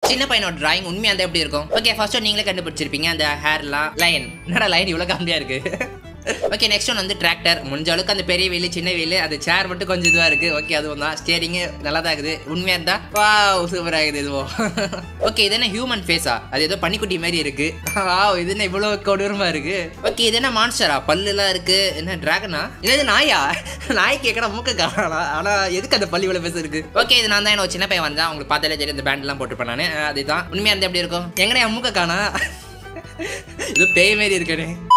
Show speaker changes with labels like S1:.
S1: சின்ன பையனோட டிராயிங் உண்மையா இருந்தா எப்படி இருக்கும் ஓகே ஃபர்ஸ்ட் நீங்களே கண்டுபிடிச்சிருப்பீங்க அந்த ஹேர்லாம் லைன் என்னடா லைன் இவ்வளவு கம்மியா இருக்கு ஓகே நெக்ஸ்ட் ஒன் வந்து டிராக்டர் முடிஞ்ச அளவுக்கு அந்த பெரிய வீலு சின்ன வீலு அந்த சேர் மட்டும் கொஞ்சம் இதுவா இருக்கு ஓகே அதுவும் தான் ஸ்டேரிங்கு நல்லா தான் இருக்குது உண்மையா இருந்தா வா சூப்பர் ஆகுது இதுவும் ஓகே இது என்ன ஹியூமன் ஃபேஸா அது ஏதோ பனிக்குட்டி மாதிரி இருக்கு வா இது என்ன இவ்வளவு கொடூரமா இருக்கு ஓகே இது என்ன மான்ஸ்டரா பல்லுலாம் இருக்கு என்ன டிராகனா இல்ல இது நாயா நாய் கேட்கற மூக்க காணலாம் ஆனா எதுக்கு அந்த பல்லு இவ்வளவு பெருசு இருக்கு ஓகே இது நான் தான் என்ன ஒரு சின்ன பையன் வந்தா உங்களுக்கு பார்த்தாலே தெரியும் இந்த பேண்ட் எல்லாம் போட்டுப்பேன் நான் அதுதான் உண்மையா இருந்தா எப்படி இருக்கும் எங்கடா என் மூக்க காணா இது பேய் மாரி இருக்கனே